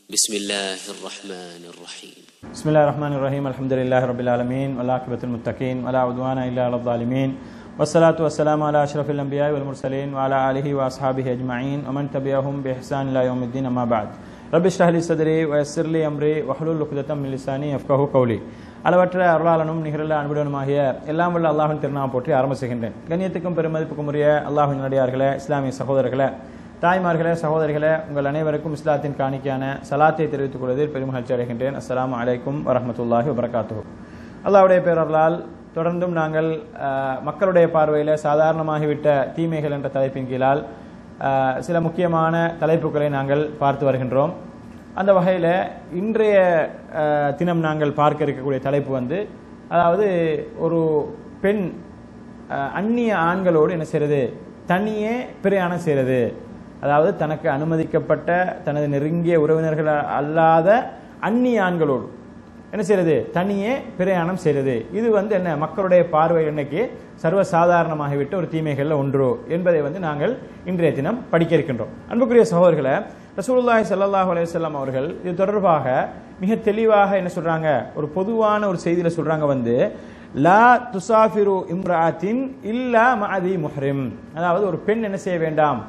بسم الله الرحمن الرحيم بسم الله الرحمن الرحيم الحمد لله رب العالمين والعاقبة المتقين ولا عدوان إلا على الظالمين والصلاة والسلام على أشرف الأنبياء والمرسلين وعلى آله وأصحابه أجمعين ومن تبعهم بإحسان إلى يوم الدين أما بعد رب اشرح لي صدري ويسر لي أمري واحلل عقدة من لساني يفقهوا قولي அளவற்ற அருளாளனும் நிகரில் அன்புடனுமாகிய எல்லாம் வல்ல அல்லாஹின் திருநாமம் போற்றி ஆரம்பிச்சுகின்றேன் கண்ணியத்துக்கும் பெருமதிப்புக்கும் உரிய அல்லாஹின் நடிகார்களே இஸ்லாமிய சகோதரர்களே தாய்மார்களே சகோதரிகளே உங்கள் அனைவருக்கும் இஸ்லாத்தின் காணிக்கையான சலாத்தை தெரிவித்துக் கொள்வதில் பெருமகிழ்ச்சி அடைகின்றேன் அஸ்ஸலாமு அலைக்கும் வரஹ்மத்துல்லாஹி வபரகாத்துஹு அல்லாஹ்வுடைய பேரர்களால் தொடர்ந்தும் நாங்கள் அஹ், மக்களுடைய பார்வையில் சாதாரணமாகிவிட்ட தீமைகள் என்ற தலைப்பின் கீழால் அஹ், சில முக்கியமான தலைப்புகளை நாங்கள் பார்த்து வருகின்றோம் அந்த வகையில் இன்றைய அஹ், தினம் நாங்கள் பார்க்க இருக்கக்கூடிய தலைப்பு வந்து அதாவது ஒரு பெண் அஹ், அந்நிய ஆண்களோடு என்ன செய்யறது தனியே பிரயாணம் செய்கிறது அதாவது தனக்கு அனுமதிக்கப்பட்ட தனது நெருங்கிய உறவினர்கள் அல்லாத அந்நிய ஆண்களோடு என்ன செய்யறது தனியே பிரயாணம் செய்கிறது இது வந்து என்ன மக்களுடைய பார்வை இன்னைக்கு சர்வசாதாரணமாகிவிட்ட ஒரு தீமைகள்ல ஒன்று என்பதை வந்து நாங்கள் இன்றைய தினம் படிக்க இருக்கின்றோம் அன்புக்குரிய சகோதரர்களை ரசூலுல்லாஹி ஸல்லல்லாஹு அலைஹி வஸல்லம் அவர்கள் இது தொடர்பாக மிக தெளிவாக என்ன சொல்றாங்க ஒரு பொதுவான ஒரு செய்தியில சொல்றாங்க வந்து லா துசாஃபிரு இம்ராத்தின் இல்லா மஅதி முஹ்ரிம் அதாவது ஒரு பெண் என்ன செய்ய வேண்டாம்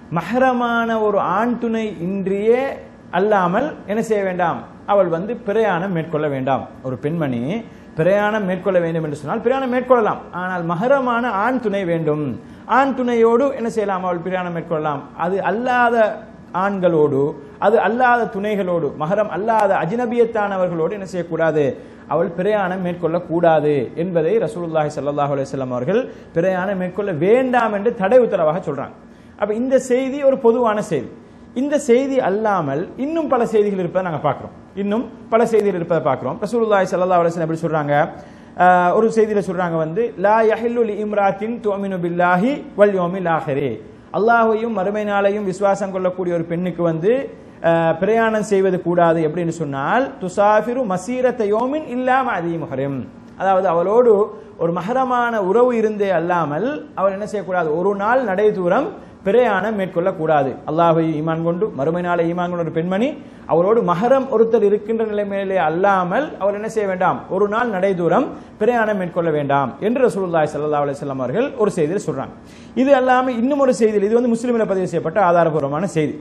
மஹரமான ஒரு ஆண் துணை இன்றியே அல்லாமல் என்ன செய்ய வேண்டாம் அவள் வந்து பிரயாணம் மேற்கொள்ள வேண்டாம் ஒரு பெண்மணி பிரயாணம் மேற்கொள்ள வேண்டும் என்று சொன்னால் பிரயாணம் மேற்கொள்ளலாம் ஆனால் மகரமான ஆண் துணை வேண்டும் ஆண் துணையோடு என்ன செய்யலாம் அவள் பிரயாணம் மேற்கொள்ளலாம் அது அல்லாத ஆண்களோடு அது அல்லாத துணைகளோடு மகரம் அல்லாத அஜ்னபியத்தானவர்களோடு என்ன செய்யக்கூடாது அவள் பிரயாணம் மேற்கொள்ள கூடாது என்பதை ரசூலுல்லாஹி ஸல்லல்லாஹு அலைஹி வஸல்லம் அவர்கள் பிரயாணம் மேற்கொள்ள வேண்டாம் என்று தடை உத்தரவாக சொல்றாங்க அப்ப இந்த செய்தி ஒரு பொதுவான செய்தி இந்த செய்தி அல்லாமல் இன்னும் பல செய்திகள் இருப்பதை நாங்க பார்க்கிறோம் இன்னும் பல செய்திகள் இருப்பதை பார்க்கிறோம் ரசூலுல்லாஹி ஸல்லல்லாஹு அலைஹி வஸல்லம் எப்படி சொல்றாங்க ஆஹ், ஒரு செய்தியில சொல்றாங்க வந்து லா யஹில்லு லி இம்ராத்தின் துஅமினு பில்லாஹி வல் யௌமில் ஆஹிரி அல்லாஹ்வையும் மறுமை நாளையும் விசுவாசம் கொள்ளக்கூடிய ஒரு பெண்ணுக்கு வந்து ஆஹ், பிரயாணம் செய்வது கூடாது எப்படின்னு சொன்னால் துசாஃபிரு மசீரத்த யோமின் இல்லாம அதிமுகரம் அதாவது அவளோடு ஒரு மகரமான உறவு இருந்தே அல்லாமல் அவள் என்ன செய்யக்கூடாது ஒரு நாள் நடை தூரம் பிரயாணம் மேற்கொள்ளக்கூடாது அல்லாஹை ஈமான் கொண்டு மறுமை நாளை ஈமான் கொண்ட ஒரு பெண்மணி அவளோடு மகரம் ஒருத்தர் இருக்கின்ற நிலைமையிலே அல்லாமல் அவள் என்ன செய்ய வேண்டாம் ஒரு நாள் நடை தூரம் பிரயாணம் மேற்கொள்ள வேண்டாம் என்று ரசூலுல்லாஹி ஸல்லல்லாஹு அலைஹி வஸல்லம் அவர்கள் ஒரு செய்தியில் சொல்றாங்க இது அல்லாம இன்னும் ஒரு செய்தியில் இது வந்து முஸ்லிமில் பதிவு செய்யப்பட்ட ஆதாரபூர்வமான செய்தி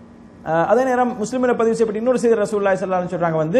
அஹ் அதே நேரம் முஸ்லிமில் பதிவு செய்யப்பட்ட இன்னொரு செய்தி ரசூலுல்லாஹி ஸல்லல்லாஹு அலைஹி வஸல்லம் சொல்றாங்க வந்து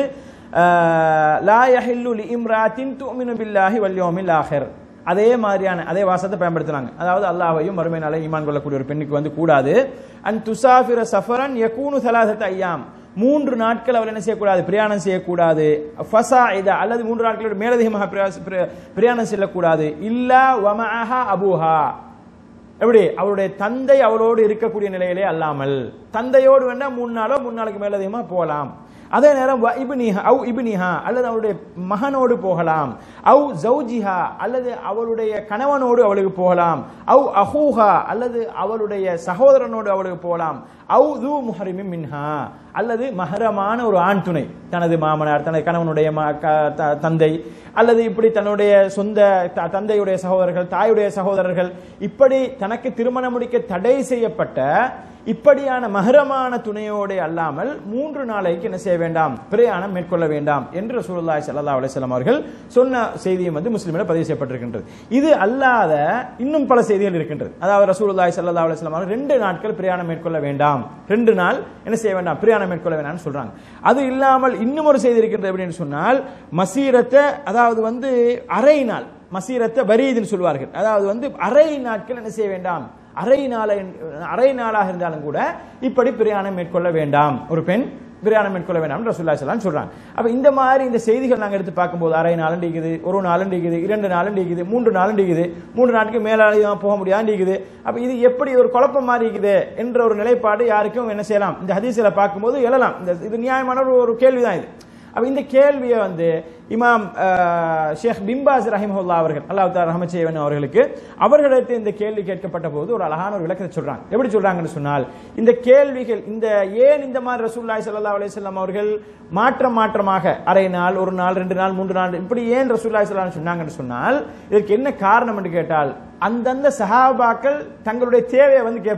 அஹ், லா யஹில்லு லி இம்ராத்தின் துமினு பில்லாஹி வல் யௌமில் ஆஹிர் அதே மாதிரியான அதே வாசத்தை பயன்படுத்தினாங்க அதாவது அல்லாஹ்வையும் மறுமை நாளை ஈமான் கொள்ளக்கூடிய ஒரு பெண்ணுக்கு வந்து கூடாது அன் துசாஃபிர சஃபரன் யகூனு சலாசத் ஐயாம் மூன்று நாட்கள் அவள் என்ன செய்யக்கூடாது பிரயாணம் செய்யக்கூடாது ஃபசா இதா அல்லது மூன்று நாட்களோட மேலதிகமாக பிரயா- பிர- பிரயாணம் செல்லக்கூடாது இல்லா வமஹா அபூஹா எப்படி அவருடைய தந்தை அவளோடு இருக்கக்கூடிய நிலையிலே அல்லாமல் தந்தையோடு வேணா மூணு நாளோ மூணு நாளுக்கு மேல அதிகமா போகலாம் அதே நேரம் வ இப்னிஹா அவு இப்னிஹா அல்லது அவருடைய மகனோடு போகலாம் அவு ஜௌஜிஹா அல்லது அவளுடைய கணவனோடு அவளுக்கு போகலாம் அவு அஹூஹா அல்லது அவளுடைய சகோதரனோடு அவளுக்கு போகலாம் அவு து முஹரிமி மின்ஹா அல்லது மஹரமான ஒரு ஆண் துணை தனது மாமனார் தனது கணவனுடைய ம- க- த- தந்தை அல்லது இப்படி தன்னுடைய சொந்த த- தந்தையுடைய சகோதரர்கள் தாயுடைய சகோதரர்கள் இப்படி தனக்கு திருமணம் முடிக்க தடை செய்யப்பட்ட இப்படியான மகரமான துணையோடு அல்லாமல் மூன்று நாளைக்கு என்ன செய்ய வேண்டாம் பிரயாணம் மேற்கொள்ள வேண்டாம் என்று ரசூலுல்லாஹி ஸல்லல்லாஹு அலைஹி வஸல்லம் அவர்கள் சொன்ன செய்தியும் வந்து முஸ்லிமில் பதிவு செய்யப்பட்டிருக்கின்றது இது அல்லாத இன்னும் பல செய்திகள் இருக்கின்றது அதாவது ரசூலுல்லாஹி ஸல்லல்லாஹு அலைஹி வஸல்லம் அவர்கள் ரெண்டு நாட்கள் பிரயாணம் மேற்கொள்ள வேண்டாம் ரெண்டு நாள் என்ன செய்ய வேண்டாம் பிரயாணம் மேற்கொள்ள வேண்டாம்னு சொல்றாங்க அது இல்லாமல் இன்னும் ஒரு செய்தி இருக்கின்றது அப்படின்னு சொன்னால் மசீரத்தை அதாவது வந்து அரை நாள் மசீரத்தை பரீதுன்னு சொல்வார்கள் அதாவது வந்து அரை நாட்கள் என்ன செய்ய வேண்டாம் அரை நாள அரை நாளாக இருந்தாலும் கூட இப்படி பிரயாணம் மேற்கொள்ள வேண்டாம் ஒரு பெண் பிரயாணம் மேற்கொள்ள வேண்டாம் ரசூல்லா ஸல்லல்லாஹு சொல்றாங்க அப்ப இந்த மாதிரி இந்த செய்திகள் நாங்க எடுத்து பார்க்கும்போது அரை நாளும் இருக்குது ஒரு நாளும் இருக்குது இரண்டு நாளும் இருக்குது மூன்று நாளும் இருக்குது மூன்று நாளுக்கு மேலாக போக முடியாது இருக்குது அப்ப இது எப்படி ஒரு குழப்பம் மாதிரி இருக்குது என்ற ஒரு நிலைப்பாடு யாருக்கும் என்ன செய்யலாம் இந்த ஹதீஸில் பார்க்கும்போது எழலாம் இந்த இது நியாயமான ஒரு- ஒரு கேள்விதான் இது அப்ப இந்த கேள்வியை வந்து இமாம் அஹ், ஷேக் பிம்பாஸ் ரஹிமஹுல்லா அவர்கள் அல்லாஹ் தாலா ரஹமத் செய்வன் அவர்களுக்கு அவர்களிடத்தில் இந்த கேள்வி கேட்கப்பட்ட போது ஒரு அழகான ஒரு விளக்கத்தை சொல்றாங்க எப்படி சொல்றாங்கன்னு சொன்னால் இந்த கேள்விகள் இந்த ஏன் இந்த மாதிரி ரசூலுல்லாஹி ஸல்லல்லாஹு அலைஹி வஸல்லம் அவர்கள் மாற்றம் மாற்றமாக அரை நாள் ஒரு நாள் ரெண்டு நாள் மூன்று நாள் இப்படி ஏன் ரசூலுல்லாஹி ஸல்லல்லாஹு அலைஹி வஸல்லம் சொன்னாங்கன்னு சொன்னால் இதற்கு என்ன காரணம் என்று கேட்டால் அந்தந்த சஹாபாக்கள் தங்களுடைய தேவையை வந்து கேட்பாங்க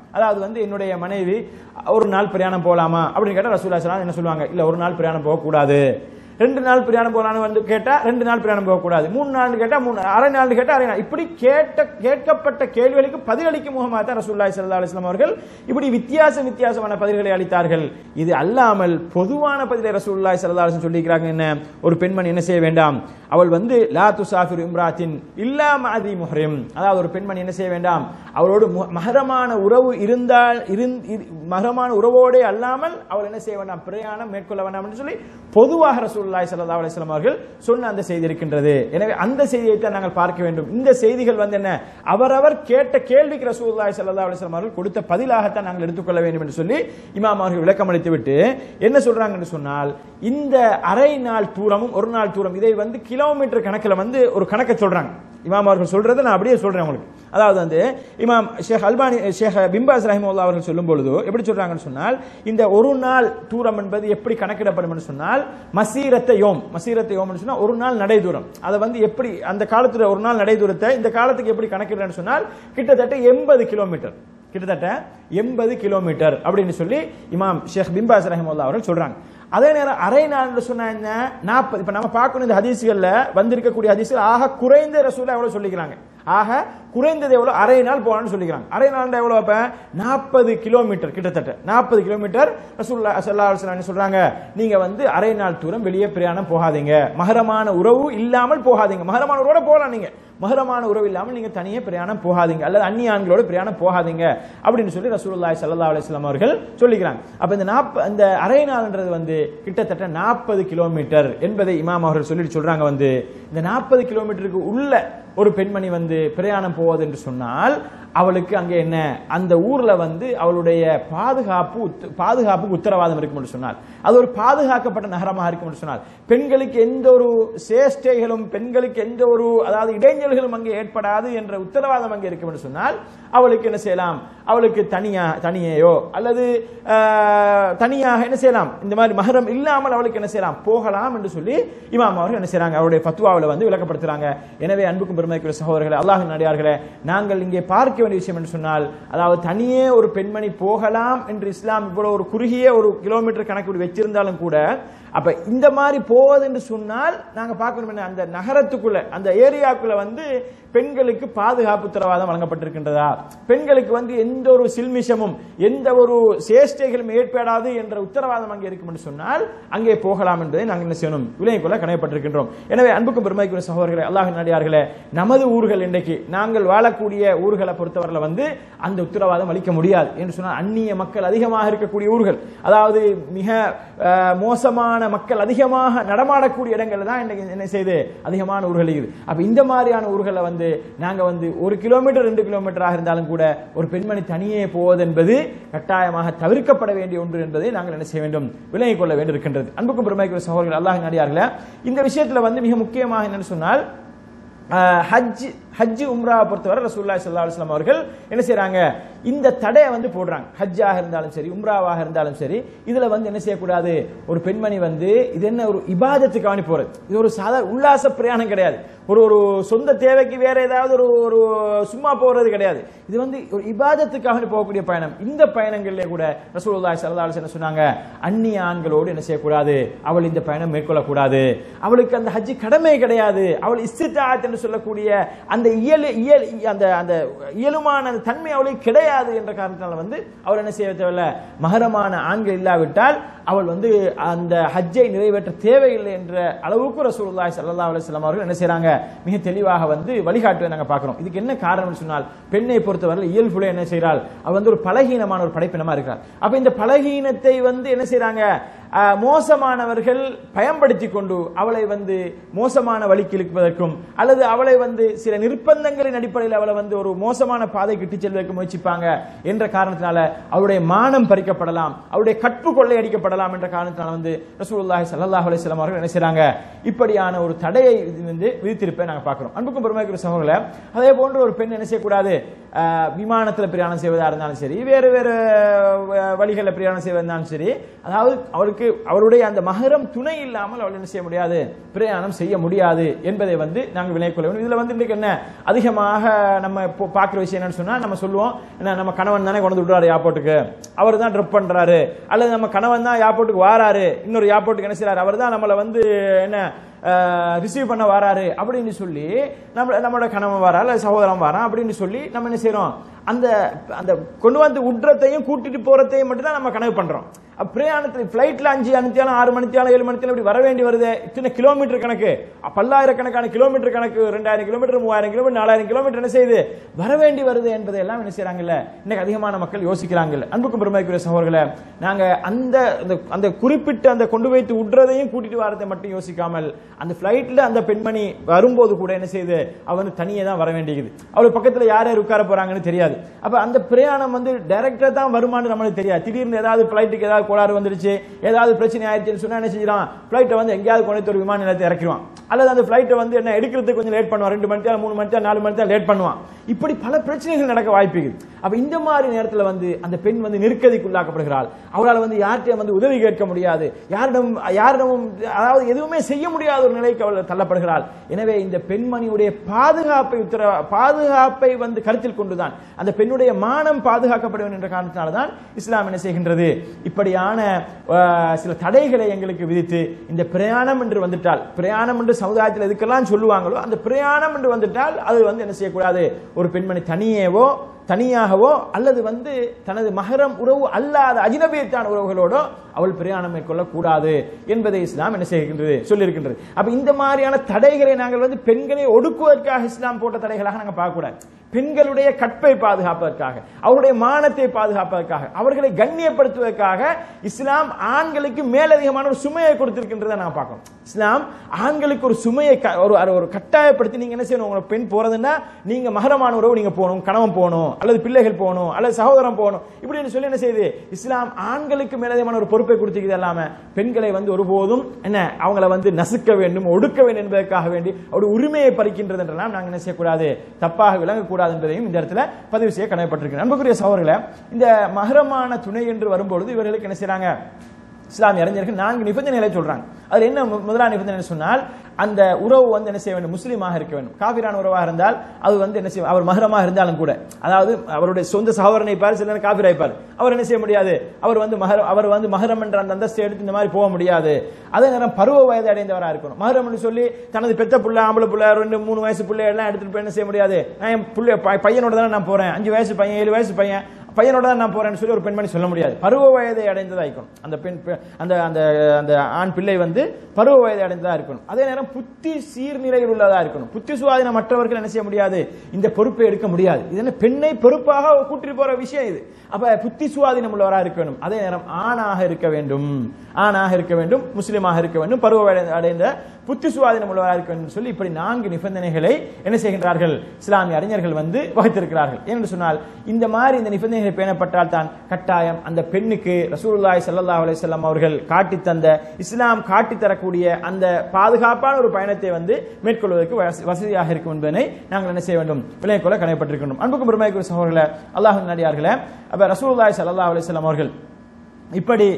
அதாவது வந்து என்னுடைய மனைவி ஒரு நாள் பிரயாணம் போலாமா அப்படின்னு கேட்டா ரசூல்லா ஸல்லல்லாஹு என்ன சொல்லுவாங்க இல்ல ஒரு நாள் பிரயாணம் போகக்கூடாது ரெண்டு நாள் பிரயாணம் போகலான்னு வந்து கேட்டா ரெண்டு நாள் பிரயாணம் போகக்கூடாது மூணு நாள் கேட்டா மூணு அரை நாள் கேட்டா அரை நாள் இப்படி கேட்ட கேட்கப்பட்ட கேள்விகளுக்கு பதிலளிக்கும் முகமாக தான் ரசூல்லாய் சல்லா அலிஸ்லாம் அவர்கள் இப்படி வித்தியாச வித்தியாசமான பதில்களை அளித்தார்கள் இது அல்லாமல் பொதுவான பதிலை ரசூல்லாய் சல்லா அலிஸ்லாம் சொல்லிக்கிறாங்க என்ன ஒரு பெண்மணி என்ன செய்ய வேண்டாம் அவள் வந்து லா துசாஃபிர் இம்ராத்தின் இல்லா மாதி முஹரிம் அதாவது ஒரு பெண்மணி என்ன செய்ய வேண்டாம் அவளோடு மு- மகரமான உறவு இருந்தால் இருந்- இரு- மகரமான உறவோடே அல்லாமல் அவள் என்ன செய்ய வேண்டாம் பிரயாணம் மேற்கொள்ள வேண்டாம் என்று சொல்லி பொதுவாக ரசூலுல்லாஹி ஸல்லல்லாஹு அலைஹி வஸல்லம் அவர்கள் சொன்ன அந்த செய்தி இருக்கின்றது எனவே அந்த செய்தியை தான் நாங்கள் பார்க்க வேண்டும் இந்த செய்திகள் வந்து என்ன அவரவர் கேட்ட கேள்விக்கு ரசூலுல்லாஹி ஸல்லல்லாஹு அலைஹி வஸல்லம் அவர்கள் கொடுத்த பதிலாகத்தான் நாங்கள் எடுத்துக்கொள்ள வேண்டும் என்று சொல்லி இமாம் அவர்கள் விளக்கம் அளித்து விட்டு என்ன சொல்றாங்க என்று சொன்னால் இந்த அரை நாள் தூரமும் ஒரு நாள் தூரம் இதை வந்து கிலோமீட்டர் கணக்கில் வந்து ஒரு கணக்கை சொல்றாங்க இமாம் அவர்கள் சொல்றதை நான் அப்படியே சொல்றேன் உங்களுக்கு அதாவது வந்து இமாம் ஷேக் அல்பானி ஷேக் பிம்பாஸ் ரஹிமுல்லா அவர்கள் சொல்லும் பொழுது எப்படி சொல்றாங்கன்னு சொன்னால் இந்த ஒரு நாள் தூரம் என்பது எப்படி கணக்கிடப்படும் என்று சொன்னால் மசீரத்தை யோம் மசீரத்தை யோம் சொன்னா ஒரு நாள் நடை தூரம் அதை வந்து எப்படி அந்த காலத்துல ஒரு நாள் நடை தூரத்தை இந்த காலத்துக்கு எப்படி கணக்கிடுறேன்னு சொன்னால் கிட்டத்தட்ட எண்பது கிலோமீட்டர் கிட்டத்தட்ட எண்பது கிலோமீட்டர் அப்படின்னு சொல்லி இமாம் ஷேக் பிம்பாஸ் ரஹிமுல்லா அவர்கள் சொல்றாங்க அதே நேரம் அரை நாள் சொன்னா என்ன நாற்பது இப்ப நம்ம பார்க்கணும் இந்த ஹதீஸ்கள்ல வந்திருக்கக்கூடிய ஹதீஸ்கள் ஆக குறைந்த ரசூலா எவ்வளவு சொல்லிக்கிறாங்க ஆக குறைந்தது எவ்வளவு அரை நாள் போகலாம்னு சொல்லிக்கிறாங்க அரை நாள் எவ்வளவு அப்ப நாற்பது கிலோமீட்டர் கிட்டத்தட்ட நாற்பது கிலோமீட்டர் ரசூல்லா ஸல்லல்லாஹு அலைஹி வஸல்லம் சொல்றாங்க நீங்க வந்து அரை நாள் தூரம் வெளியே பிரயாணம் போகாதீங்க மகரமான உறவு இல்லாமல் போகாதீங்க மகரமான உறவோட போகலாம் நீங்க மகரமான உறவு இல்லாமல் நீங்க தனியே பிரயாணம் போகாதீங்க அல்லது அந்நிய ஆண்களோட பிரயாணம் போகாதீங்க அப்படின்னு சொல்லி ரசூலுல்லாஹி ஸல்லல்லாஹு அலைஹி வஸல்லம் அவர்கள் சொல்லிக்கிறாங்க அப்ப இந்த நாற்ப இந்த அரை நாள்ன்றது வந்து கிட்டத்தட்ட நாற்பது கிலோமீட்டர் என்பதை இமாம் அவர்கள் சொல்லிட்டு சொல்றாங்க வந்து இந்த நாற்பது கிலோமீட்டருக்கு உள்ள ஒரு பெண்மணி வந்து பிரயாணம் போவது என்று சொன்னால் அவளுக்கு அங்கே என்ன அந்த ஊர்ல வந்து அவளுடைய பாதுகாப்பு உத்த- பாதுகாப்புக்கு உத்தரவாதம் இருக்கும் என்று சொன்னால் அது ஒரு பாதுகாக்கப்பட்ட நகரமாக இருக்கும் என்று சொன்னால் பெண்களுக்கு எந்த ஒரு சேஷ்டைகளும் பெண்களுக்கு எந்த ஒரு அதாவது இடைஞ்சல்களும் அங்கே ஏற்படாது என்ற உத்தரவாதம் அங்கே இருக்கும் என்று சொன்னால் அவளுக்கு என்ன செய்யலாம் அவளுக்கு தனியா தனியேயோ அல்லது ஆஹ், தனியாக என்ன செய்யலாம் இந்த மாதிரி மகரம் இல்லாமல் அவளுக்கு என்ன செய்யலாம் போகலாம் என்று சொல்லி இமாம் அவர்கள் என்ன செய்றாங்க அவருடைய ஃபத்வாவில் வந்து விளக்கப்படுத்துறாங்க எனவே அன்புக்கும் பெருமைக்குரிய சகோதரர்களே அல்லாஹின் நடிகார்களே நாங்கள் இங்கே பார்க்க வேண்டிய விஷயம் என்று சொன்னால் அதாவது தனியே ஒரு பெண்மணி போகலாம் என்று இஸ்லாம் இவ்வளவு ஒரு குறுகிய ஒரு கிலோமீட்டர் கணக்கு இப்படி வச்சிருந்தாலும் கூட அப்ப இந்த மாதிரி போவது என்று சொன்னால் நாங்க பார்க்கணும் என்ன அந்த நகரத்துக்குள்ள அந்த ஏரியாக்குள்ள வந்து பெண்களுக்கு பாதுகாப்பு உத்தரவாதம் வழங்கப்பட்டிருக்கின்றதா பெண்களுக்கு வந்து எந்த ஒரு சில்மிஷமும் எந்த ஒரு சேஷ்டைகளும் ஏற்படாது என்ற உத்தரவாதம் அங்கே இருக்கும் என்று சொன்னால் அங்கே போகலாம் என்பதை நாங்கள் என்ன செய்யணும் விலையை கொள்ள கணையப்பட்டிருக்கின்றோம் எனவே அன்புக்கும் பெருமைக்குரிய சகோதரர்களே அல்லாஹ் நடிகார்களே நமது ஊர்கள் இன்றைக்கு நாங்கள் வாழக்கூடிய ஊர்களை பொறுத்தவரையில் வந்து அந்த உத்தரவாதம் அளிக்க முடியாது என்று சொன்னால் அந்நிய மக்கள் அதிகமாக இருக்கக்கூடிய ஊர்கள் அதாவது மிக அஹ், மோசமான மக்கள் அதிகமாக நடமாடக்கூடிய இடங்கள்ல தான் இன்னைக்கு என்ன செய்யுது அதிகமான ஊர்கள் இருக்குது அப்ப இந்த மாதிரியான ஊர்களை வந்து நாங்க வந்து ஒரு கிலோமீட்டர் ரெண்டு கிலோமீட்டராக இருந்தாலும் கூட ஒரு பெண்மணி தனியே போவது என்பது கட்டாயமாக தவிர்க்கப்பட வேண்டிய ஒன்று என்பதை நாங்கள் என்ன செய்ய வேண்டும் விலகிக் கொள்ள வேண்டியிருக்கின்றது அன்புக்கும் பெருமைக்குரிய சகோதரர்கள் அல்லாஹ் நடிகார்களே இந்த விஷயத்துல வந்து மிக முக்கியமாக என்னன்னு சொன்னால் அஹ், ஹஜ் ஹஜ் உம்ராவை பொறுத்தவரை ரசூலுல்லாஹி ஸல்லல்லாஹு அலைஹி வஸல்லம் அவர்கள் என்ன செய்றாங்க இந்த தடையை வந்து போடுறாங்க ஹஜ்ஜாக இருந்தாலும் சரி உம்ராவாக இருந்தாலும் சரி இதுல வந்து என்ன செய்யக்கூடாது ஒரு பெண்மணி வந்து இது என்ன ஒரு இபாதத்துக்காண்டி போறது இது ஒரு சாதாரண உல்லாச பிரயாணம் கிடையாது ஒரு ஒரு சொந்த தேவைக்கு வேற ஏதாவது ஒரு ஒரு சும்மா போறது கிடையாது இது வந்து ஒரு இபாதத்துக்காக போகக்கூடிய பயணம் இந்த பயணங்களிலே கூட ரசூலுல்லாஹி ஸல்லல்லாஹு அலைஹி வஸல்லம் சொன்னாங்க அந்நிய ஆண்களோடு என்ன செய்யக்கூடாது அவள் இந்த பயணம் மேற்கொள்ளக்கூடாது அவளுக்கு அந்த ஹஜ் கடமை கிடையாது அவள் இஸ்தித்தாத் என்று சொல்லக்கூடிய அந்த இயலு இயல் அந்த அந்த இயலுமான அந்த தன்மை அவளுக்கு கிடையாது என்ற காரணத்தினால வந்து அவள் என்ன செய்ய தேவையில்ல மகரமான ஆண்கள் இல்லாவிட்டால் அவள் வந்து அந்த ஹஜ்ஜை நிறைவேற்ற தேவையில்லை என்ற அளவுக்கு ரசூலுல்லாஹி ஸல்லல்லாஹு அலைஹி வஸல்லம் அவர்கள் என்ன செய்றாங்க மிக தெளிவாக வந்து வழிகாட்டுவதை நாங்க பார்க்கிறோம் இதுக்கு என்ன காரணம்னு சொன்னால் பெண்ணை பொறுத்தவரை இயல்புல என்ன செய்றாள் அவள் வந்து ஒரு பலகீனமான ஒரு படைப்பினமா இருக்கிறார் அப்ப இந்த பலகீனத்தை வந்து என்ன செய்றாங்க அஹ், மோசமானவர்கள் பயன்படுத்தி கொண்டு அவளை வந்து மோசமான வழிக்கு இழுப்பதற்கும் அல்லது அவளை வந்து சில நிர்பந்தங்களின் அடிப்படையில் அவளை வந்து ஒரு மோசமான பாதைக்கு இட்டுச் செல்வதற்கு முயற்சிப்பாங்க என்ற காரணத்தினால அவருடைய மானம் பறிக்கப்படலாம் அவருடைய கற்பு கொள்ளையடிக்கப்படலாம் என்ற காரணத்தினால வந்து ரசூலுல்லாஹி ஸல்லல்லாஹு அலைஹி வஸல்லம் அவர்கள் என்ன செய்றாங்க இப்படியான ஒரு தடையை இது வந்து விதித்திருப்பை நாங்க பார்க்கிறோம் அன்புக்கும் பெருமைக்குரிய சகோதரர்களே அதே போன்று ஒரு பெண் என்ன செய்யக்கூடாது அஹ், விமானத்துல பிரயாணம் செய்வதா இருந்தாலும் சரி வேறு வேறு அஹ், வழிகளில் பிரயாணம் செய்வதா இருந்தாலும் சரி அதாவது அவளுக்கு அவளுக்கு அவருடைய அந்த மகரம் துணை இல்லாமல் அவள் என்ன செய்ய முடியாது பிரயாணம் செய்ய முடியாது என்பதை வந்து நாங்கள் விலை கொள்ள வேண்டும் இதுல வந்து இன்றைக்கு என்ன அதிகமாக நம்ம இப்போ பார்க்குற விஷயம் என்னன்னு சொன்னா நம்ம சொல்லுவோம் என்ன நம்ம கணவன் தானே கொண்டு விடுறாரு ஏர்போர்ட்டுக்கு அவர் தான் ட்ரிப் பண்றாரு அல்லது நம்ம கணவன் தான் ஏர்போர்ட்டுக்கு வாராரு இன்னொரு ஏர்போர்ட்டுக்கு என்ன செய்றாரு அவர் தான் நம்மளை வந்து என்ன ரிசீவ் பண்ண வராரு அப்படின்னு சொல்லி நம்ம நம்மளோட கணவன் வரா அல்லது சகோதரன் வரான் அப்படின்னு சொல்லி நம்ம என்ன செய்றோம் அந்த அந்த கொண்டு வந்து உட்றத்தையும் கூட்டிட்டு போறதையும் மட்டும் தான் நம்ம கணக்கு பண்றோம் அப்ப பிரயாணத்தில் ஃபிளைட்ல அஞ்சு மணித்தியாலும் ஆறு மணித்தியாலும் ஏழு மணித்தியாலும் இப்படி வர வேண்டி வருது இத்தனை கிலோமீட்டர் கணக்கு அப்ப பல்லாயிரக்கணக்கான கிலோமீட்டர் கணக்கு ரெண்டாயிரம் கிலோமீட்டர் மூவாயிரம் கிலோமீட்டர் நாலாயிரம் கிலோமீட்டர் என்ன செய்யுது வர வேண்டி வருது என்பதை எல்லாம் என்ன செய்றாங்கல்ல இன்னைக்கு அதிகமான மக்கள் யோசிக்கிறாங்கல்ல அன்புக்கும் பெருமைக்குரிய சகோதரர்களே நாங்க அந்த அந்த- அந்த குறிப்பிட்ட அந்த கொண்டு வைத்து விடுறதையும் கூட்டிட்டு வரதை மட்டும் யோசிக்காமல் அந்த ஃபிளைட்ல அந்த பெண்மணி வரும்போது கூட என்ன செய்யுது அவனு தனியே தான் வர வேண்டியது அவளுக்கு பக்கத்துல யார் யார் உட்கார போறாங்கன்னு தெரியாது அப்ப அந்த பிரயாணம் வந்து டைரக்டா தான் வருமானு நம்மளுக்கு தெரியாது திடீர்னு ஏதாவது ஃபிளைட்டுக்கு ஏதாவது கோளாறு வந்துருச்சு ஏதாவது பிரச்சனை ஆயிடுச்சுன்னு சொன்னா என்ன செஞ்சிடான் ஃபிளைட்டை வந்து எங்கேயாவது கொண்டு போய் ஒரு விமான நிலையத்தை இறக்கிடுவான் அல்லது அந்த ஃபிளைட்டை வந்து என்ன எடுக்கிறதுக்கு கொஞ்சம் லேட் பண்ணுவான் ரெண்டு மணி நேரம் மூணு மணி நேரம் நாலு மணி நேரம் லேட் பண்ணுவான் இப்படி பல பிரச்சனைகள் நடக்க வாய்ப்பு இருக்குது அப்ப இந்த மாதிரி நேரத்துல வந்து அந்த பெண் வந்து நெருக்கதிக்குள்ளாக்கப்படுகிறாள் அவரால் வந்து யார்கிட்டயும் வந்து உதவி கேட்க முடியாது யாரிடம் யாரிடமும் அதாவது எதுவுமே செய்ய முடியாத ஒரு நிலைக்கு அவள் தள்ளப்படுகிறாள் எனவே இந்த பெண்மணியுடைய பாதுகாப்பை உத்தர பாதுகாப்பை வந்து கருத்தில் கொண்டுதான் அந்த பெண்ணுடைய மானம் பாதுகாக்கப்பட வேண்டும் என்ற காரணத்தினால தான் இஸ்லாம் என்ன செய்கின்றது இப்படியான அஹ், சில தடைகளை எங்களுக்கு விதித்து இந்த பிரயாணம் என்று வந்துட்டால் பிரயாணம் என்று சமுதாயத்தில் எதுக்கெல்லாம் சொல்லுவாங்களோ அந்த பிரயாணம் என்று வந்துட்டால் அது வந்து என்ன செய்யக்கூடாது ஒரு பெண்மணி தனியேவோ தனியாகவோ அல்லது வந்து தனது மகரம் உறவு அல்லாத அஜினபியத்தான உறவுகளோடோ அவள் பிரயாணம் மேற்கொள்ள கூடாது என்பதை இஸ்லாம் என்ன செய்கின்றது சொல்லியிருக்கின்றது அப்ப இந்த மாதிரியான தடைகளை நாங்கள் வந்து பெண்களை ஒடுக்குவதற்காக இஸ்லாம் போட்ட தடைகளாக நாங்கள் பார்க்கக்கூடாது பெண்களுடைய கற்பை பாதுகாப்பதற்காக அவருடைய மானத்தை பாதுகாப்பதற்காக அவர்களை கண்ணியப்படுத்துவதற்காக இஸ்லாம் ஆண்களுக்கு மேலதிகமான ஒரு சுமையை கொடுத்திருக்கின்றதை நான் பார்க்கணும் இஸ்லாம் ஆண்களுக்கு ஒரு சுமையை க- ஒரு ஒரு- ஒரு கட்டாயப்படுத்தி நீங்க என்ன செய்யணும் உங்க பெண் போறதுன்னா நீங்க மகரமான உறவு நீங்க போகணும் கணவன் போகணும் அல்லது பிள்ளைகள் போகணும் அல்லது சகோதரன் போகணும் இப்படின்னு சொல்லி என்ன செய்யுது இஸ்லாம் ஆண்களுக்கு மேலதிகமான ஒரு பொறுப்பை கொடுத்துக்கிறது இல்லாம பெண்களை வந்து ஒருபோதும் என்ன அவங்கள வந்து நசுக்க வேண்டும் ஒடுக்க வேண்டும் என்பதற்காக வேண்டி அவருடைய உரிமையை பறிக்கின்றது என்றெல்லாம் நாங்கள் என்ன செய்யக்கூடாது தப்பாக விளங்கக்கூடாது என்பதையும் இந்த இடத்துல பதிவு செய்ய கடமைப்பட்டிருக்கிறேன் அன்புக்குரிய சகோதரர்களே இந்த மகரமான துணை என்று வரும்பொழுது இவர்களுக்கு என்ன செய்றாங்க இஸ்லாமிய அறிஞர்கள் நான்கு நிபந்தனைகளை சொல்றாங்க அதுல என்ன மு- முதலாம் நிபந்தனை சொன்னால் அந்த உறவு வந்து என்ன செய்ய வேண்டும் முஸ்லீமாக இருக்க வேண்டும் காபிரான உறவாக இருந்தால் அது வந்து என்ன செய்ய அவர் மகரமாக இருந்தாலும் கூட அதாவது அவருடைய சொந்த சகோதரனை பாரு சில நேரம் காபிரா இருப்பார் அவர் என்ன செய்ய முடியாது அவர் வந்து மகர அவர் வந்து மகரம் என்ற அந்த அந்தஸ்தை எடுத்து இந்த மாதிரி போக முடியாது அதே நேரம் பருவ வயது அடைந்தவராக இருக்கணும் மகரம் என்று சொல்லி தனது பெத்த புள்ள ஆம்பளை புள்ள ரெண்டு மூணு வயசு பிள்ளை எல்லாம் எடுத்துட்டு போய் என்ன செய்ய முடியாது நான் என் புள்ள ப- பையனோட தானே நான் போறேன் அஞ்சு வயசு பையன் ஏழு வயசு பையன் பையனோட தான் நான் போறேன்னு சொல்லி ஒரு பெண்மணி சொல்ல முடியாது பருவ வயதை அடைந்ததா இருக்கணும் அந்த பெண் பெ- அந்த அந்த அந்த ஆண் பிள்ளை வந்து பருவ வயதை அடைந்ததா இருக்கணும் அதே நேரம் புத்தி சீர்நிலையில் உள்ளதா இருக்கணும் புத்தி சுவாதீனம் மற்றவர்கள் என்ன செய்ய முடியாது இந்த பொறுப்பை எடுக்க முடியாது இது என்ன பெண்ணை பொறுப்பாக கூட்டிட்டு போற விஷயம் இது அப்ப புத்தி சுவாதீனம் உள்ளவராக இருக்க வேண்டும் அதே நேரம் ஆணாக இருக்க வேண்டும் ஆணாக இருக்க வேண்டும் முஸ்லிமாக இருக்க வேண்டும் பருவ வயதை அடைந்த புத்தி சுவாதீனம் உள்ளவராக இருக்க வேண்டும் சொல்லி இப்படி நான்கு நிபந்தனைகளை என்ன செய்கின்றார்கள் இஸ்லாமிய அறிஞர்கள் வந்து வகுத்திருக்கிறார்கள் ஏனென்று சொன்னால் இந்த மாதிரி இந்த நிபந்தனைகள் பேணப்பட்டால் தான் கட்டாயம் அந்த பெண்ணுக்கு ரசூலுல்லாஹி ஸல்லல்லாஹு அலைஹி வஸல்லம் அவர்கள் காட்டித் தந்த இஸ்லாம் காட்டித் தரக்கூடிய அந்த பாதுகாப்பான ஒரு பயணத்தை வந்து மேற்கொள்வதற்கு வச- வசதியாக இருக்கும் என்பதனை நாங்கள் என்ன செய்ய வேண்டும் விலை கொள்ள கடமைப்பட்டிருக்கின்றோம் அன்புக்கும் பெருமைக்குரிய சகோதரர்களே அல்லாஹ்வின் நடிகார்களே அப்ப ரசூலுல்லாஹி ஸல்லல்லாஹு அலைஹி வஸல்லம் அவர்கள் இப்படி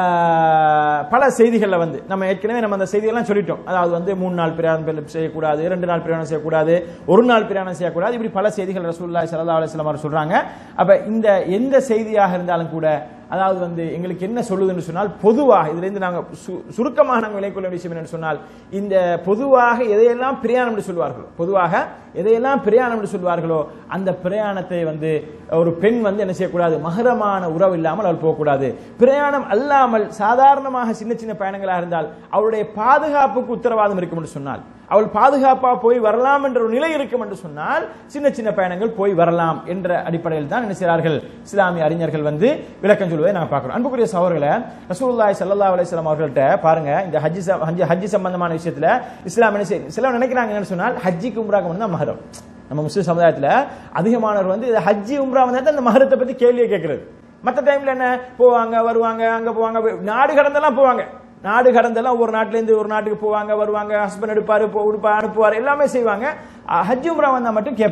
ஆஹ், பல செய்திகளில் வந்து நம்ம ஏற்கனவே நம்ம அந்த செய்தியெல்லாம் சொல்லிட்டோம் அதாவது வந்து மூணு நாள் பிரயாணம் செய்யக்கூடாது ரெண்டு நாள் பிரயாணம் செய்யக்கூடாது ஒரு நாள் பிரயாணம் செய்யக்கூடாது இப்படி பல செய்திகள் ரசூலுல்லாஹி ஸல்லல்லாஹு அலைஹி வஸல்லம் அவர் சொல்றாங்க அப்ப இந்த எந்த செய்தியாக இருந்தாலும் கூட அதாவது வந்து எங்களுக்கு என்ன சொல்லுதுன்னு சொன்னால் பொதுவாக இதுல இருந்து நாங்க சு- சுருக்கமாக நாங்கள் விலை கொள்ள விஷயம் என்னன்னு சொன்னால் இந்த பொதுவாக எதையெல்லாம் பிரயாணம் என்று சொல்வார்களோ பொதுவாக எதையெல்லாம் பிரயாணம் என்று சொல்வார்களோ அந்த பிரயாணத்தை வந்து ஒரு பெண் வந்து என்ன செய்யக்கூடாது மகரமான உறவு இல்லாமல் அவள் போகக்கூடாது பிரயாணம் அல்லாமல் சாதாரணமாக சின்ன சின்ன பயணங்களாக இருந்தால் அவளுடைய பாதுகாப்புக்கு உத்தரவாதம் இருக்கும் என்று சொன்னால் அவள் பாதுகாப்பா போய் வரலாம் என்ற ஒரு நிலை இருக்கும் என்று சொன்னால் சின்ன சின்ன பயணங்கள் போய் வரலாம் என்ற அடிப்படையில் தான் என்ன செய்கிறார்கள் இஸ்லாமிய அறிஞர்கள் வந்து விளக்கம் சொல்வதை நாங்கள் பார்க்கிறோம் அன்புக்குரிய சகோதரர்களை ரசூலுல்லாஹி ஸல்லல்லாஹு அலைஹி வஸல்லம் அவர்கள்ட்ட பாருங்க இந்த ஹஜ்ஜி ச- ஹஜ்ஜி ஹஜ்ஜி சம்பந்தமான விஷயத்துல இஸ்லாம் என்ன செய்யுது சிலர் நினைக்கிறாங்க என்னன்னு சொன்னால் ஹஜ்ஜிக்கு உம்ராக்கு வந்து தான் மஹரம் நம்ம முஸ்லிம் சமுதாயத்துல அதிகமானவர் வந்து இது ஹஜ்ஜி உம்ரா வந்து அந்த மஹரத்தை பத்தி கேள்வியை கேட்கறது மற்ற டைம்ல என்ன போவாங்க வருவாங்க அங்க போவாங்க நாடு கடந்தெல்லாம் போவாங்க நாடு கடந்தெல்லாம் ஒரு நாட்டுல இருந்து ஒரு நாட்டுக்கு போவாங்க வருவாங்க ஹஸ்பண்ட் எடுப்பாரு போ- உடுப்பா அனுப்புவார் எல்லாமே செய்வாங்க அஹ், ஹஜ் உம்ரா வந்தா மட்டும் கேட்பாங்க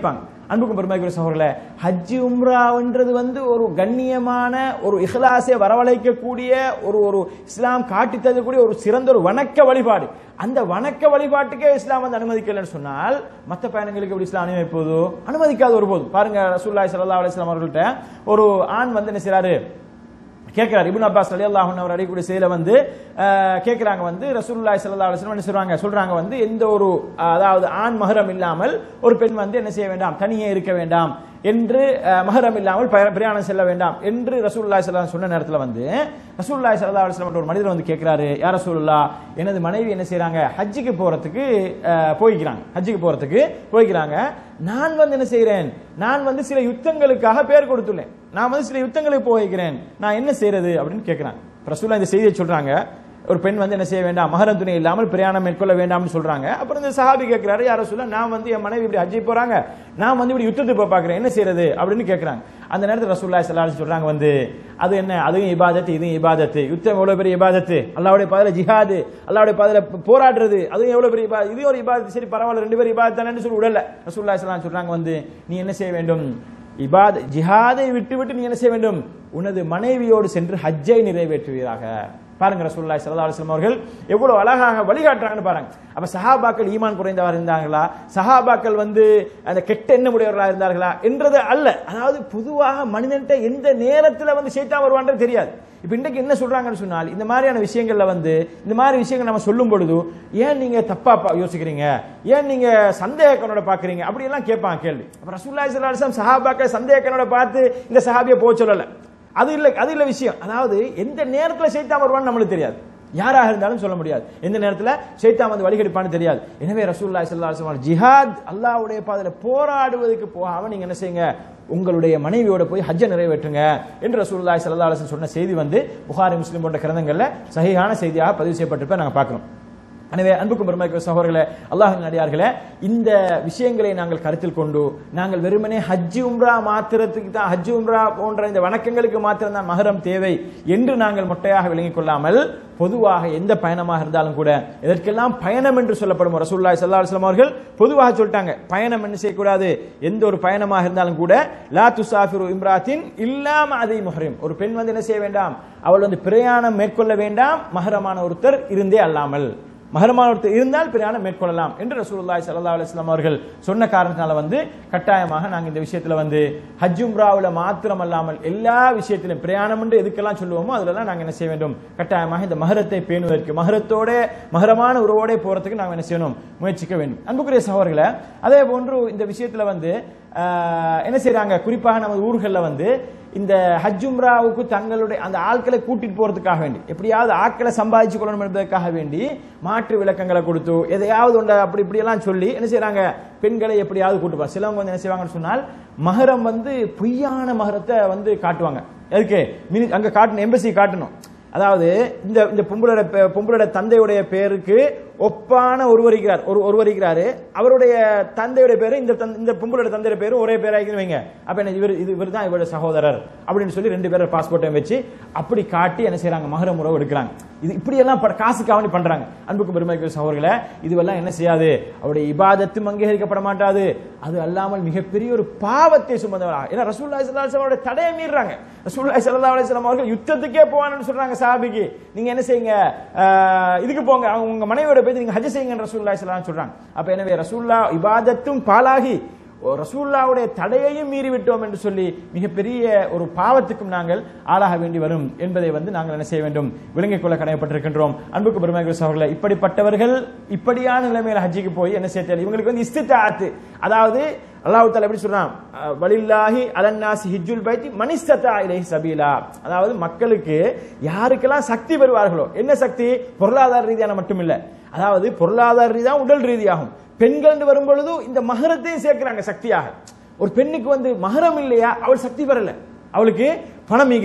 அன்புக்கும் பெருமைக்குரிய சகோதரர்களே ஹஜ்ஜி உம்ரான்றது வந்து ஒரு கண்ணியமான ஒரு இஹ்லாஸை வரவழைக்கக்கூடிய ஒரு ஒரு இஸ்லாம் காட்டி தரக்கூடிய ஒரு சிறந்த ஒரு வணக்க வழிபாடு அந்த வணக்க வழிபாட்டுக்கே இஸ்லாம் வந்து அனுமதிக்கலைன்னு சொன்னால் மற்ற பயணங்களுக்கு எப்படி இஸ்லாம் அனுமதிப்போதோ அனுமதிக்காத ஒருபோது பாருங்க ரசூல்லாய் ஸல்லல்லாஹு அலைஹி வஸல்லம் அவர்கள்ட்ட ஒரு ஆண் வந்து என்ன செய்றாரு கேட்கிறார் இப்னு அப்பாஸ் ரலியல்லாஹு அன்ஹு அவர் அடிக்கக்கூடிய செயலை வந்து அஹ், கேட்கிறாங்க வந்து ரசூலுல்லாஹி ஸல்லல்லாஹு அலைஹி வஸல்லம் என்ன சொல்றாங்க சொல்றாங்க வந்து எந்த ஒரு அஹ், அதாவது ஆண் மகரம் இல்லாமல் ஒரு பெண் வந்து என்ன செய்ய வேண்டாம் தனியே இருக்க வேண்டாம் என்று அஹ், மகரம் இல்லாமல் பய- பிரயாணம் செல்ல வேண்டாம் என்று ரசூலுல்லாஹி ஸல்லல்லாஹு அலைஹி வஸல்லம் சொன்ன நேரத்தில் வந்து ரசூலுல்லாஹி ஸல்லல்லாஹு அலைஹி வஸல்லம் ஒரு மனிதர் வந்து கேட்கிறாரு யார் ரசூலுல்லாஹ் எனது மனைவி என்ன செய்றாங்க ஹஜ்ஜுக்கு போறதுக்கு அஹ், போய்க்கிறாங்க ஹஜ்ஜுக்கு போறதுக்கு போய்க்கிறாங்க நான் வந்து என்ன செய்கிறேன் நான் வந்து சில யுத்தங்களுக்காக பேர் கொடுத்துள்ளேன் நான் வந்து சில யுத்தங்களுக்கு போகிறேன் நான் என்ன செய்யறது அப்படின்னு கேட்கிறாங்க ரசூல்லா இந்த செய்தியை சொல்றாங்க ஒரு பெண் வந்து என்ன செய்ய வேண்டாம் மகரம் துணை இல்லாமல் பிரயாணம் மேற்கொள்ள வேண்டாம்னு சொல்றாங்க அப்புறம் இந்த சஹாபி கேட்கிறாரு யார சொல்ல நான் வந்து என் மனைவி இப்படி ஹஜ்ஜி போறாங்க நான் வந்து இப்படி யுத்தத்துக்கு போய் பார்க்கிறேன் என்ன செய்யறது அப்படின்னு கேட்கறாங்க அந்த நேரத்தில் ரசூல்லா ஸல்லல்லாஹு சொல்றாங்க வந்து அது என்ன அதுவும் இபாதத்து இதுவும் இபாதத்து யுத்தம் எவ்வளவு பெரிய இபாதத்து அல்லாஹ்வுடைய பாதையில ஜிஹாது அல்லாஹ்வுடைய பாதையில போராடுறது அதுவும் எவ்வளவு பெரிய இபாதத் இது ஒரு இபாதத்து சரி பரவாயில்ல ரெண்டு பேரும் இபாதத் தானேன்னு சொல்லி விடல ரசூல்லா ஸல்லல்லாஹு சொல்றாங்க வந்து நீ என்ன செய்ய வேண்டும் இபாத் ஜிஹாதை விட்டு விட்டு நீ என்ன செய்ய வேண்டும் உனது மனைவியோடு சென்று ஹஜ்ஜை நிறைவேற்றுவீராக பாருங்க ரசூலுல்லாஹி ஸல்லல்லாஹு அலைஹி வஸல்லம் அவர்கள் எவ்வளவு அழகாக வழிகாட்டுறாங்கன்னு பாருங்க அப்ப சஹாபாக்கள் ஈமான் குறைந்தவர் இருந்தாங்களா சஹாபாக்கள் வந்து அந்த கெட்ட எண்ணமுடையவர்களா இருந்தார்களா என்றது அல்ல அதாவது பொதுவாக மனிதன்ட்ட எந்த நேரத்துல வந்து சைத்தான் வருவான்றது தெரியாது இப்ப இன்றைக்கு என்ன சொல்றாங்கன்னு சொன்னால் இந்த மாதிரியான விஷயங்கள்ல வந்து இந்த மாதிரி விஷயங்கள் நம்ம சொல்லும் பொழுது ஏன் நீங்க தப்பா பா- யோசிக்கிறீங்க ஏன் நீங்க சந்தேக கண்ணோட பாக்குறீங்க அப்படி எல்லாம் கேட்பாங்க கேள்வி அப்ப ரசூலுல்லாஹி ஸல்லல்லாஹு அலைஹி வஸல்லம் சஹாபாக்கள் சந்தேக கண்ணோட பார்த்து இந்த சஹாபியை போக சொல்லல அது இல்ல அது இல்ல விஷயம் அதாவது எந்த நேரத்துல சைத்தான் வருவான்னு நம்மளுக்கு தெரியாது யாராக இருந்தாலும் சொல்ல முடியாது எந்த நேரத்துல சைத்தான் வந்து வழிகெடுப்பான்னு தெரியாது எனவே ரசூலுல்லாஹி ஸல்லல்லாஹு அலைஹி வஸல்லம் ஜிஹாத் அல்லாஹ்வுடைய பாதையில போராடுவதற்கு போகாம நீங்க என்ன செய்யுங்க உங்களுடைய மனைவியோட போய் ஹஜ்ஜை நிறைவேற்றுங்க என்று ரசூலுல்லாஹி ஸல்லல்லாஹு அலைஹி வஸல்லம் சொன்ன செய்தி வந்து புகாரி முஸ்லிம் போன்ற கிரந்தங்கள்ல சஹீஹான செய்தியாக பதிவு செய்யப்பட்டிருப்ப நாங்க பார்க்கிறோம் எனவே அன்புக்கும் பெருமைக்கு சகோதரர்களே அல்லாஹின் அடியார்களே இந்த விஷயங்களை நாங்கள் கருத்தில் கொண்டு நாங்கள் வெறுமனே ஹஜ்ஜி உம்ரா மாத்திரத்துக்கு தான் ஹஜ்ஜி உம்ரா போன்ற இந்த வணக்கங்களுக்கு மாத்திரம் தான் மகரம் தேவை என்று நாங்கள் மொட்டையாக விளங்கிக் கொள்ளாமல் பொதுவாக எந்த பயணமாக இருந்தாலும் கூட எதற்கெல்லாம் பயணம் என்று சொல்லப்படும் ரசூலுல்லாஹி ஸல்லல்லாஹு அலைஹி வஸல்லம் அவர்கள் பொதுவாக சொல்லிட்டாங்க பயணம் என்ன செய்யக்கூடாது எந்த ஒரு பயணமாக இருந்தாலும் கூட லா துசாஃபிரு இம்ராத்தின் இல்லாம அதை முஹரிம் ஒரு பெண் வந்து என்ன செய்ய வேண்டாம் அவள் வந்து பிரயாணம் மேற்கொள்ள வேண்டாம் மகரமான ஒருத்தர் இருந்தே அல்லாமல் மகரமான ஒருத்தர் இருந்தால் பிரயாணம் மேற்கொள்ளலாம் என்று ரசூலுல்லாஹி ஸல்லல்லாஹு அலைஹி வஸல்லம் அவர்கள் சொன்ன காரணத்தினால வந்து கட்டாயமாக நாங்கள் இந்த விஷயத்துல வந்து ஹஜ் உம்ராவுல மாத்திரம் அல்லாமல் எல்லா விஷயத்திலும் பிரயாணம் என்று எதுக்கெல்லாம் சொல்லுவோமோ அதுலலாம் நாங்கள் என்ன செய்ய வேண்டும் கட்டாயமாக இந்த மகரத்தை பேணுவதற்கு மகரத்தோட மகரமான உறவோட போறதுக்கு நாங்கள் என்ன செய்யணும் முயற்சிக்க வேண்டும் அன்புக்குரிய சகோதரர்களே அதே போன்று இந்த விஷயத்துல வந்து ஆஹ், என்ன செய்றாங்க குறிப்பாக நமது ஊர்கள்ல வந்து இந்த ஹஜ் உம்ராவுக்கு தங்களுடைய அந்த ஆட்களை கூட்டிட்டு போறதுக்காக வேண்டி எப்படியாவது ஆட்களை சம்பாதிச்சு கொள்ளணும் என்பதற்காக வேண்டி மாற்று விளக்கங்களை கொடுத்து எதையாவது ஒன்றை அப்படி இப்படி எல்லாம் சொல்லி என்ன செய்றாங்க பெண்களை எப்படியாவது கூட்டு போறாங்க சிலவங்க வந்து என்ன செய்வாங்கன்னு சொன்னால் மகரம் வந்து பொய்யான மகரத்தை வந்து காட்டுவாங்க எதுக்கு மினி அங்க காட்டணும் எம்பசி காட்டணும் அதாவது இந்த இந்த பொம்பளோட பே- பொம்பளோட தந்தையுடைய பேருக்கு ஒப்பான ஒருவர் இருக்கிறார் ஒரு ஒருவர் இருக்கிறாரு அவருடைய தந்தையுடைய பேரு இந்த தந்தை- இந்த பொம்பளோட தந்தையோட பேரும் ஒரே பேரா இருக்குன்னு வைங்க அப்ப என்ன இவர் இது இவர் தான் இவரோட சகோதரர் அப்படின்னு சொல்லி ரெண்டு பேரும் பாஸ்போர்ட்டையும் வச்சு அப்படி காட்டி என்ன செய்றாங்க மகர உறவு எடுக்கிறாங்க இது இப்படி எல்லாம் ப- காசுக்காக பண்றாங்க அன்புக்கு பெருமைக்கு சகோதரர்களே இதுவெல்லாம் என்ன செய்யாது அவருடைய இபாதத்தும் அங்கீகரிக்கப்பட மாட்டாது அது அல்லாமல் மிகப்பெரிய ஒரு பாவத்தை சுமந்தவராக ஏன்னா ரசூலுல்லாஹி ஸல்லல்லாஹு அலைஹி வஸல்லம் தடையை மீறாங்க ரசூலுல்லாஹி ஸல்லல்லாஹு அலைஹி வஸல்லம் அவர்கள் யுத்தத்துக்கே போவான்னு சொல்றாங்க சாபிக்கு நீங்க என்ன செய்யுங்க ஆஹ், இதுக்கு போங்க அவங்க உங்க மனைவியோட போய் நீங்க ஹஜ் செய்யுங்க ரசூலுல்லாஹி ஸல்லல்லாஹு அலைஹி வஸல்லம் சொல்றாங்க அப்ப எனவே ரசூல்லா இபாதத்தும் பாலாகி ஓ, ரசூலுல்லாவுடைய தடையையும் மீறி விட்டோம் என்று சொல்லி மிகப்பெரிய ஒரு பாவத்துக்கும் நாங்கள் ஆளாக வேண்டி வரும் என்பதை வந்து நாங்கள் என்ன செய்ய வேண்டும் விளங்கிக் கொள்ள கடமைப்பட்டிருக்கின்றோம் அன்புக்கு பெருமைகள் அவர்களே இப்படிப்பட்டவர்கள் இப்படியான நிலைமையில ஹஜ்ஜிக்கு போய் என்ன செய்ய இவங்களுக்கு வந்து இஸ்தித்தாத்து அதாவது அல்லாஹ் தாலா எப்படி சொல்றான் அஹ், வலில்லாஹி அலன்னாசி ஹிஜ்ஜுல் பைத்தி மனிஸ்தத்தா இலைஹி சபீலா அதாவது மக்களுக்கு யாருக்கெல்லாம் சக்தி பெறுவார்களோ என்ன சக்தி பொருளாதார ரீதியான மட்டும் இல்ல அதாவது பொருளாதார ரீதியாக உடல் ரீதியாகும் பெண்கள் வரும் பொழுது இந்த மகரத்தையும் சேர்க்கிறாங்க சக்தியாக ஒரு பெண்ணுக்கு வந்து மகரம் இல்லையா அவள் சக்தி பெறல அவளுக்கு பணம் ஈகுது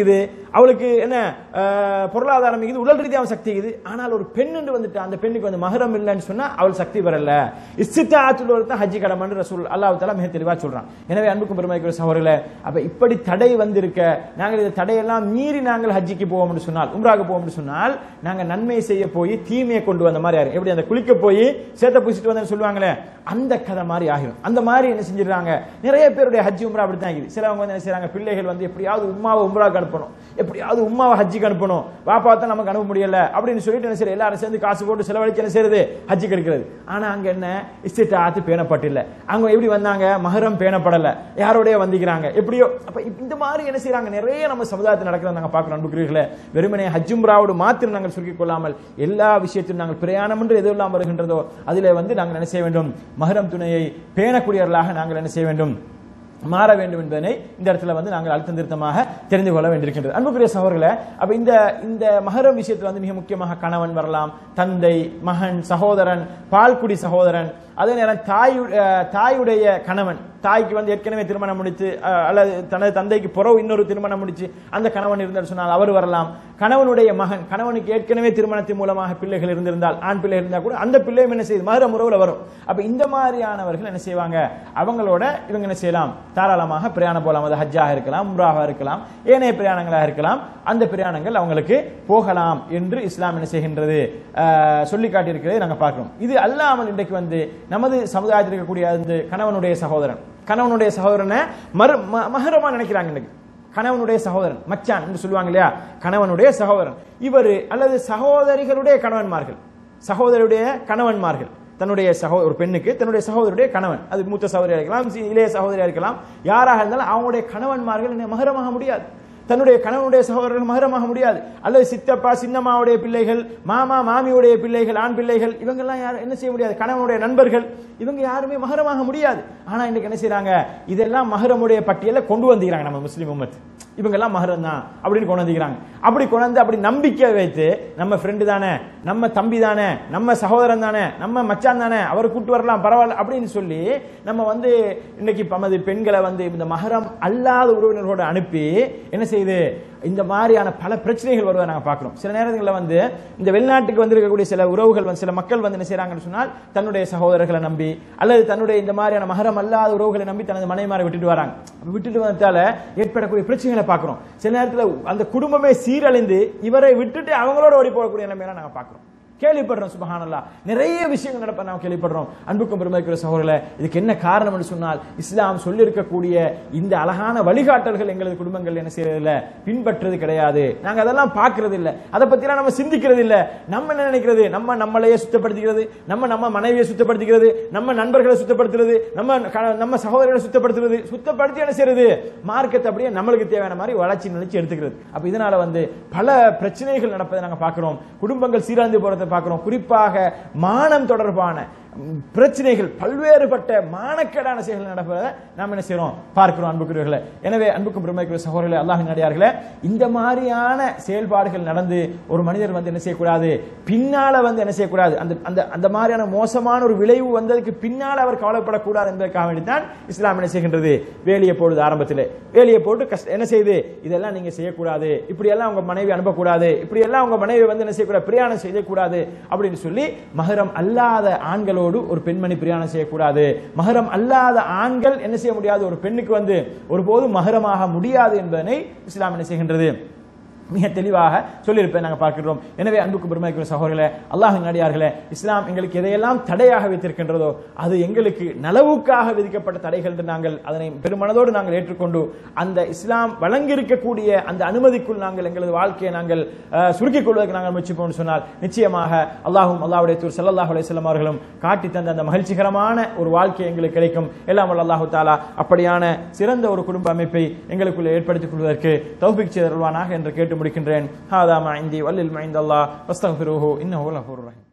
அவளுக்கு என்ன அஹ், பொருளாதாரம் இது உடல் ரீதியாக சக்தி இது ஆனால் ஒரு பெண் என்று வந்துட்டு அந்த பெண்ணுக்கு வந்து மகரம் இல்லைன்னு சொன்னா அவள் சக்தி வரல இஸ்தித்தாத்துல தான் ஹஜ்ஜி கடமை ரசூல் அல்லாஹ் தாலா மிக தெளிவா சொல்றான் எனவே அன்புக்கும் பெருமைக்குரிய சகோதரர்களே அப்ப இப்படி தடை வந்திருக்க நாங்கள் இந்த தடையெல்லாம் மீறி நாங்கள் ஹஜ்ஜிக்கு போவோம்னு சொன்னால் உம்ராக்கு போவோம்னு சொன்னால் நாங்க நன்மை செய்ய போய் தீமையை கொண்டு வந்த மாதிரி ஆயிரும் எப்படி அந்த குளிக்க போய் சேத்த பூசிட்டு வந்தேன்னு சொல்லுவாங்களே அந்த கதை மாதிரி ஆகிரும் அந்த மாதிரி என்ன செஞ்சிடறாங்க நிறைய பேருடைய ஹஜ்ஜி உம்ரா அப்படி தான் இருக்குது சிலவங்க வந்து என்ன செய்றாங்க பிள்ளைகள் வந்து எப்படியாவது உம்மாவை உம்ராக்கு அனுப்பணும் எப்படியாவது உம்மாவை ஹஜ்ஜிக்கு அனுப்பணும் பாப்பா தான் நமக்கு அனுப்ப முடியல அப்படின்னு சொல்லிட்டு என்ன செய்யறது எல்லாரும் சேர்ந்து காசு போட்டு செலவழிச்சு என்ன செய்யறது ஹஜ்ஜிக்கு எடுக்கிறது ஆனா அங்க என்ன இஸ்திட்ட ஆத்து பேணப்பட்டில்ல அவங்க எப்படி வந்தாங்க மகரம் பேணப்படல யாரோடய வந்திக்கிறாங்க எப்படியோ அப்ப இப்ப இந்த மாதிரி என்ன செய்றாங்க நிறைய நம்ம சமுதாயத்தில் நடக்கிறத நாங்க பார்க்கிறோம் அன்புக்குரியர்களே வெறுமனே ஹஜ்ஜும்ராவோடு மாத்திரம் நாங்கள் சுருக்கிக் கொள்ளாமல் எல்லா விஷயத்திலும் நாங்கள் பிரயாணம் என்று எதுவெல்லாம் வருகின்றதோ அதிலே வந்து நாங்கள் என்ன செய்ய வேண்டும் மகரம் துணையை பேணக்கூடியவர்களாக நாங்கள் என்ன செய்ய வேண்டும் மாற வேண்டும் என்பதனை இந்த இடத்துல வந்து நாங்கள் அழுத்தம் திருத்தமாக தெரிந்து கொள்ள வேண்டியிருக்கின்றது அன்புக்குரிய சகோதரர்களே அப்ப இந்த இந்த மகரம் விஷயத்தில் வந்து மிக முக்கியமாக கணவன் வரலாம் தந்தை மகன் சகோதரன் பால்குடி சகோதரன் அதே நேரம் தாய் தாயுடைய கணவன் தாய்க்கு வந்து ஏற்கனவே திருமணம் முடித்து அஹ், அல்லது தனது தந்தைக்கு புறவு இன்னொரு திருமணம் முடிச்சு அந்த கணவன் இருந்தார் சொன்னால் அவர் வரலாம் கணவனுடைய மகன் கணவனுக்கு ஏற்கனவே திருமணத்தின் மூலமாக பிள்ளைகள் இருந்திருந்தால் ஆண் பிள்ளை இருந்தால் கூட அந்த பிள்ளையும் என்ன செய்யுது மகர முறவில் வரும் அப்ப இந்த மாதிரியானவர்கள் என்ன செய்வாங்க அவங்களோட இவங்க என்ன செய்யலாம் தாராளமாக பிரயாணம் போகலாம் அது ஹஜ்ஜாக இருக்கலாம் உம்ராக இருக்கலாம் ஏனைய பிரயாணங்களாக இருக்கலாம் அந்த பிரயாணங்கள் அவங்களுக்கு போகலாம் என்று இஸ்லாம் என்ன செய்கின்றது அஹ், சொல்லி காட்டியிருக்கிறதை நாங்கள் பார்க்கிறோம் இது அல்லாமல் இன்றைக்கு வந்து நமது சமுதாயத்தில் இருக்கக்கூடிய அந்த கணவனுடைய சகோதரன் கணவனுடைய சகோதரனை மறு ம- மகரமா நினைக்கிறாங்க இன்னைக்கு கணவனுடைய சகோதரன் மச்சான் என்று சொல்லுவாங்க இல்லையா கணவனுடைய சகோதரன் இவர் அல்லது சகோதரிகளுடைய கணவன்மார்கள் சகோதரருடைய கணவன்மார்கள் தன்னுடைய சகோ ஒரு பெண்ணுக்கு தன்னுடைய சகோதரருடைய கணவன் அது மூத்த சகோதரியா இருக்கலாம் சி- இளைய சகோதரியா இருக்கலாம் யாராக இருந்தாலும் அவங்களுடைய கணவன்மார்கள் என்ன மகரமாக முடியாது தன்னுடைய கணவனுடைய சகோதரர்கள் மகரமாக முடியாது அல்லது சித்தப்பா சின்னம்மாவுடைய பிள்ளைகள் மாமா மாமியுடைய பிள்ளைகள் ஆண் பிள்ளைகள் இவங்கெல்லாம் யாரும் என்ன செய்ய முடியாது கணவனுடைய நண்பர்கள் இவங்க யாருமே மகரமாக முடியாது ஆனா இன்னைக்கு என்ன செய்றாங்க இதெல்லாம் மகரமுடைய பட்டியலை கொண்டு வந்திருக்கிறாங்க நம்ம முஸ்லிம் உம்மத் இவங்கெல்லாம் மகரம் தான் அப்படின்னு கொண்டு வந்திருக்கிறாங்க அப்படி கொண்டு வந்து அப்படி நம்பிக்கை வைத்து நம்ம ஃப்ரெண்டு தானே நம்ம தம்பி தானே நம்ம சகோதரன் தானே நம்ம மச்சான் தானே அவர் கூட்டு வரலாம் பரவாயில்ல அப்படின்னு சொல்லி நம்ம வந்து இன்னைக்கு நமது பெண்களை வந்து இந்த மகரம் அல்லாத உறவினர்களோட அனுப்பி என்ன செய்யுது இந்த மாதிரியான பல பிரச்சனைகள் வருவதை நாங்கள் பார்க்கிறோம் சில நேரங்களில் வந்து இந்த வெளிநாட்டுக்கு வந்திருக்கக்கூடிய சில உறவுகள் வந்து சில மக்கள் வந்து என்ன செய்றாங்கன்னு சொன்னால் தன்னுடைய சகோதரர்களை நம்பி அல்லது தன்னுடைய இந்த மாதிரியான மகரம் அல்லாத உறவுகளை நம்பி தனது மனைவிமாரை விட்டுட்டு வராங்க அப்ப விட்டுட்டு வந்ததால ஏற்படக்கூடிய பிரச்சனைகளை பார்க்கிறோம் சில நேரத்தில் அந்த குடும்பமே சீரழிந்து இவரை விட்டுட்டு அவங்களோட ஓடி போகக்கூடிய நிலைமையெல்லாம் நாங்கள் பார்க்கிறோம் கேள்விப்படுறோம் சுபஹானல்லா நிறைய விஷயங்கள் நடப்ப நாம் கேள்விப்படுறோம் அன்புக்கும் பெருமைக்குரிய சகோதரர்களே இதுக்கு என்ன காரணம் என்று சொன்னால் இஸ்லாம் சொல்லி இருக்கக்கூடிய இந்த அழகான வழிகாட்டல்கள் எங்களது குடும்பங்கள் என்ன செய்யறதில்ல பின்பற்றுறது கிடையாது நாங்க அதெல்லாம் பார்க்கறது இல்ல அதை பத்திலாம் நம்ம சிந்திக்கிறது இல்ல நம்ம என்ன நினைக்கிறது நம்ம நம்மளையே சுத்தப்படுத்திக்கிறது நம்ம நம்ம மனைவியை சுத்தப்படுத்திக்கிறது நம்ம நண்பர்களை சுத்தப்படுத்துறது நம்ம க- நம்ம சகோதரர்களை சுத்தப்படுத்துறது சுத்தப்படுத்தி என்ன செய்யறது மார்க்கத்தை அப்படியே நம்மளுக்கு தேவையான மாதிரி வளர்ச்சி நினைச்சு எடுத்துக்கிறது அப்ப இதனால வந்து பல பிரச்சனைகள் நடப்பதை நாங்க பார்க்கிறோம் குடும்பங்கள் சீரழிந்து போறதை பார்க்கிறோம் குறிப்பாக மானம் தொடர்பான ம், பிரச்சனைகள் பல்வேறுபட்ட மானக்கேடான செயல்கள் நடப்பதை நாம் என்ன செய்றோம் பார்க்கிறோம் அன்புக்குரியவர்களே எனவே அன்புக்கும் பெருமைக்குரிய சகோதரர்களே அல்லாஹின் அடியார்களே இந்த மாதிரியான செயல்பாடுகள் நடந்து ஒரு மனிதர் வந்து என்ன செய்யக்கூடாது பின்னால வந்து என்ன செய்யக்கூடாது அந்த அந்த அந்த மாதிரியான மோசமான ஒரு விளைவு வந்ததுக்கு பின்னால் அவர் கவலைப்படக்கூடாது என்பதற்காக வேண்டித்தான் இஸ்லாம் என்ன செய்கின்றது வேலியை போடுது ஆரம்பத்தில் வேலியை போட்டு கஷ்ட என்ன செய்யுது இதெல்லாம் நீங்க செய்யக்கூடாது இப்படி எல்லாம் உங்க மனைவி அனுப்பக்கூடாது இப்படி எல்லாம் உங்க மனைவி வந்து என்ன செய்யக்கூடாது பிரயாணம் செய்யக்கூடாது அப்படின்னு சொல்லி மகரம் அல்லாத ஆண்களோடு ஒரு பெண்மணி பிரயாணம் செய்யக்கூடாது மகரம் அல்லாத ஆண்கள் என்ன செய்ய முடியாது ஒரு பெண்ணுக்கு வந்து ஒருபோதும் மகரமாக முடியாது என்பதனை இஸ்லாம் என்ன செய்கின்றது மிக தெளிவாக சொல்லியிருப்பேன் நாங்கள் பார்க்கிறோம் எனவே அன்புக்கு பெருமைக்குரிய சகோதரர்களே அல்லாஹின் அடியார்களே இஸ்லாம் எங்களுக்கு எதையெல்லாம் தடையாக வைத்திருக்கின்றதோ அது எங்களுக்கு நலவுக்காக விதிக்கப்பட்ட தடைகள் என்று நாங்கள் அதனை பெருமனதோடு நாங்கள் ஏற்றுக்கொண்டு அந்த இஸ்லாம் வழங்கியிருக்கக்கூடிய அந்த அனுமதிக்குள் நாங்கள் எங்களது வாழ்க்கையை நாங்கள் அஹ், சுருக்கிக் கொள்வதற்கு நாங்கள் முயற்சிப்போம் சொன்னால் நிச்சயமாக அல்லாஹும் அல்லாஹ்வுடைய தூர் ஸல்லல்லாஹு அலைஹி வஸல்லம் அவர்களும் காட்டி தந்த அந்த மகிழ்ச்சிகரமான ஒரு வாழ்க்கை எங்களுக்கு கிடைக்கும் எல்லாம் வல்ல அல்லாஹு தாலா அப்படியான சிறந்த ஒரு குடும்ப அமைப்பை எங்களுக்குள்ளே ஏற்படுத்திக் கொள்வதற்கு தௌபிக் செய்தருள்வானாக என்று கேட்டு முடிக்கின்றேன் ஹாதா மா இந்தி வல்லில் மைந்தல்லா வஸ்தக்ஃபிருஹு இன்னஹு லஃபூர் ரஹீம்